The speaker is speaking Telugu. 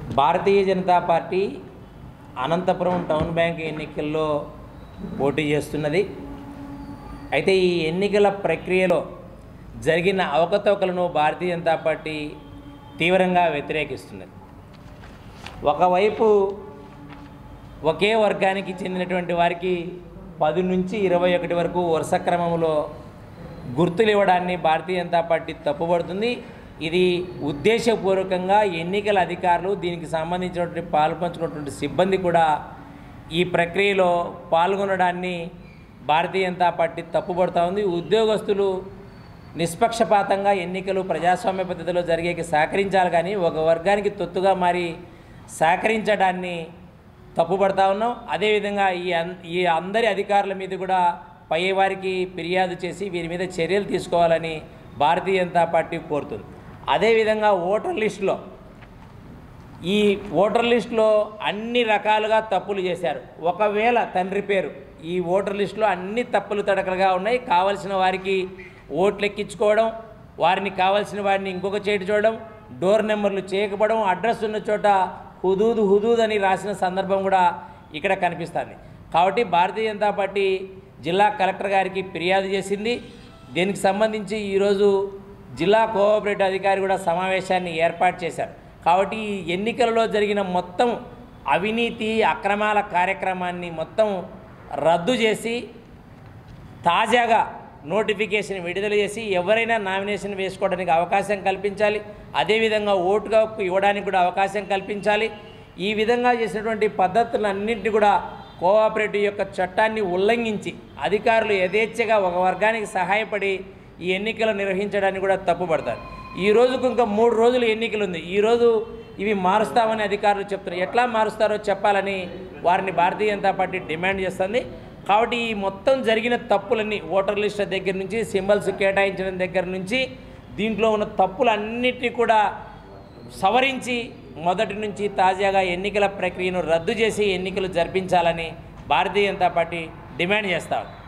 భారతీయ Janata party Anantapuram town bank ఎన్నికల్లో పోటీ చేస్తున్నది అయితే ఈ ఎన్నికల ప్రక్రియలో జరిగిన అవకతవకలను భారతీయ జనతా పార్టీ తీవ్రంగా వ్యతిరేకిస్తున్నది ఒకవైపు ఒకే వర్గానికి చెందినటువంటి వారికి పది నుంచి ఇరవై ఒకటి వరకు వరుస క్రమంలో గుర్తులు ఇవ్వడాన్ని భారతీయ జనతా పార్టీ తప్పుపడుతుంది ఇది ఉద్దేశపూర్వకంగా ఎన్నికల అధికారులు దీనికి సంబంధించినటువంటి పాల్పంచుకున్నటువంటి సిబ్బంది కూడా ఈ ప్రక్రియలో పాల్గొనడాన్ని భారతీయ జనతా పార్టీ తప్పుపడుతూ ఉంది ఉద్యోగస్తులు నిష్పక్షపాతంగా ఎన్నికలు ప్రజాస్వామ్య పద్ధతిలో జరిగేకి సహకరించాలి కానీ ఒక వర్గానికి తొత్తుగా మారి సహకరించడాన్ని తప్పుపడతా ఉన్నాం అదేవిధంగా ఈ అన్ ఈ అందరి అధికారుల మీద కూడా పై వారికి ఫిర్యాదు చేసి వీరి మీద చర్యలు తీసుకోవాలని భారతీయ జనతా పార్టీ కోరుతుంది అదేవిధంగా ఓటర్ లిస్టులో ఈ ఓటర్ లిస్టులో అన్ని రకాలుగా తప్పులు చేశారు ఒకవేళ తండ్రి పేరు ఈ ఓటర్ లిస్టులో అన్ని తప్పులు తడకలుగా ఉన్నాయి కావలసిన వారికి ఓట్లు ఎక్కించుకోవడం వారిని కావాల్సిన వారిని ఇంకొక చేటి చూడడం డోర్ నెంబర్లు చేయకపోవడం అడ్రస్ ఉన్న చోట హుదూద్ హుదూద్ అని రాసిన సందర్భం కూడా ఇక్కడ కనిపిస్తుంది కాబట్టి భారతీయ జనతా పార్టీ జిల్లా కలెక్టర్ గారికి ఫిర్యాదు చేసింది దీనికి సంబంధించి ఈరోజు జిల్లా కోఆపరేటివ్ అధికారి కూడా సమావేశాన్ని ఏర్పాటు చేశారు కాబట్టి ఈ ఎన్నికలలో జరిగిన మొత్తం అవినీతి అక్రమాల కార్యక్రమాన్ని మొత్తం రద్దు చేసి తాజాగా నోటిఫికేషన్ విడుదల చేసి ఎవరైనా నామినేషన్ వేసుకోవడానికి అవకాశం కల్పించాలి అదేవిధంగా ఓటుగా హక్కు ఇవ్వడానికి కూడా అవకాశం కల్పించాలి ఈ విధంగా చేసినటువంటి పద్ధతులన్నింటినీ కూడా కోఆపరేటివ్ యొక్క చట్టాన్ని ఉల్లంఘించి అధికారులు యథేచ్ఛగా ఒక వర్గానికి సహాయపడి ఈ ఎన్నికలు నిర్వహించడానికి కూడా తప్పుపడతారు ఈ రోజుకు ఇంకా మూడు రోజులు ఎన్నికలు ఉంది ఈరోజు ఇవి మారుస్తామని అధికారులు చెప్తున్నారు ఎట్లా మారుస్తారో చెప్పాలని వారిని భారతీయ జనతా పార్టీ డిమాండ్ చేస్తుంది కాబట్టి ఈ మొత్తం జరిగిన తప్పులన్నీ ఓటర్ లిస్టుల దగ్గర నుంచి సింబల్స్ కేటాయించడం దగ్గర నుంచి దీంట్లో ఉన్న తప్పులన్నిటినీ కూడా సవరించి మొదటి నుంచి తాజాగా ఎన్నికల ప్రక్రియను రద్దు చేసి ఎన్నికలు జరిపించాలని భారతీయ జనతా పార్టీ డిమాండ్ చేస్తారు